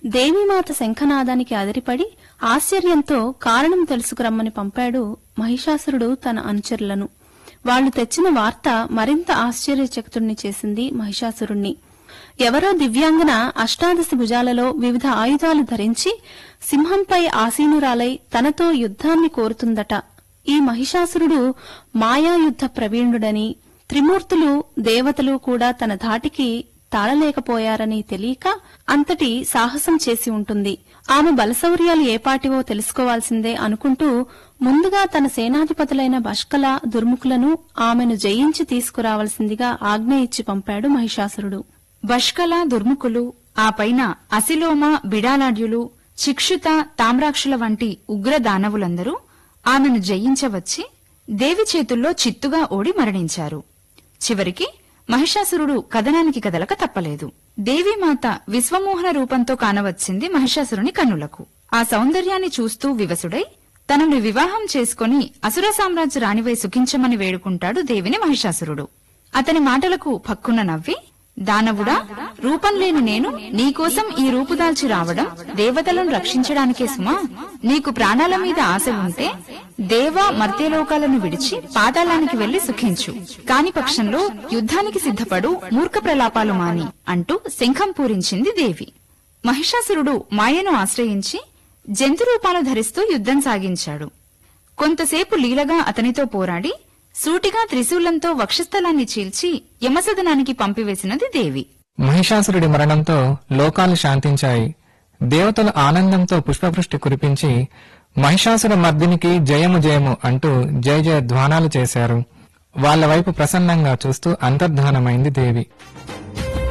దేవీమాత శంఖనాదానికి అదిరిపడి ఆశ్చర్యంతో కారణం తెలుసుకురమ్మని పంపాడు మహిషాసురుడు తన అనుచరులను వాళ్లు తెచ్చిన వార్త మరింత ఆశ్చర్యచకితుణ్ణి చేసింది మహిషాసురుణ్ణి ఎవరో దివ్యాంగన అష్టాదశ భుజాలలో వివిధ ఆయుధాలు ధరించి సింహంపై ఆసీనురాలై తనతో యుద్ధాన్ని కోరుతుందట ఈ మహిషాసురుడు మాయాయుద్ధ ప్రవీణుడని త్రిమూర్తులు దేవతలు కూడా తన ధాటికి తాళలేకపోయారని తెలియక అంతటి సాహసం చేసి ఉంటుంది ఆమె బలశౌర్యాలు ఏపాటివో తెలుసుకోవాల్సిందే అనుకుంటూ ముందుగా తన సేనాధిపతులైన బష్కల దుర్ముఖులను ఆమెను జయించి తీసుకురావలసిందిగా ఆజ్ఞ ఇచ్చి పంపాడు మహిషాసురుడు బష్కల దుర్ముఖులు ఆ పైన అసిలోమ బిడాలాడ్యులు చిక్షుత తామ్రాక్షుల వంటి ఉగ్ర దానవులందరూ ఆమెను జయించవచ్చి దేవి చేతుల్లో చిత్తుగా ఓడి మరణించారు చివరికి మహిషాసురుడు కథనానికి కదలక తప్పలేదు దేవీమాత విశ్వమోహన రూపంతో కానవచ్చింది మహిషాసురుని కన్నులకు ఆ సౌందర్యాన్ని చూస్తూ వివసుడై తనను వివాహం చేసుకుని అసుర సామ్రాజ్య రాణివై సుఖించమని వేడుకుంటాడు దేవిని మహిషాసురుడు అతని మాటలకు పక్కున నవ్వి దానవుడా రూపం లేని నేను నీకోసం ఈ రూపుదాల్చి రావడం దేవతలను రక్షించడానికే సుమా నీకు ప్రాణాల మీద ఆశ ఉంటే దేవ మర్త్యలోకాలను విడిచి పాతాళానికి వెళ్లి సుఖించు కాని పక్షంలో యుద్ధానికి సిద్ధపడు మూర్ఖ ప్రలాపాలు మాని అంటూ శంఖం పూరించింది దేవి మహిషాసురుడు మాయను ఆశ్రయించి జంతు రూపాలు ధరిస్తూ యుద్ధం సాగించాడు కొంతసేపు లీలగా అతనితో పోరాడి సూటిగా త్రిశూలంతో వక్షస్థలాన్ని చీల్చి యమసదనానికి పంపివేసినది దేవి మహిషాసురుడి మరణంతో లోకాలు శాంతించాయి దేవతలు ఆనందంతో పుష్పవృష్టి కురిపించి మహిషాసుర మర్దినికి జయము జయము అంటూ జయ జయ ధ్వానాలు చేశారు వాళ్ళ వైపు ప్రసన్నంగా చూస్తూ అంతర్ధానమైంది దేవి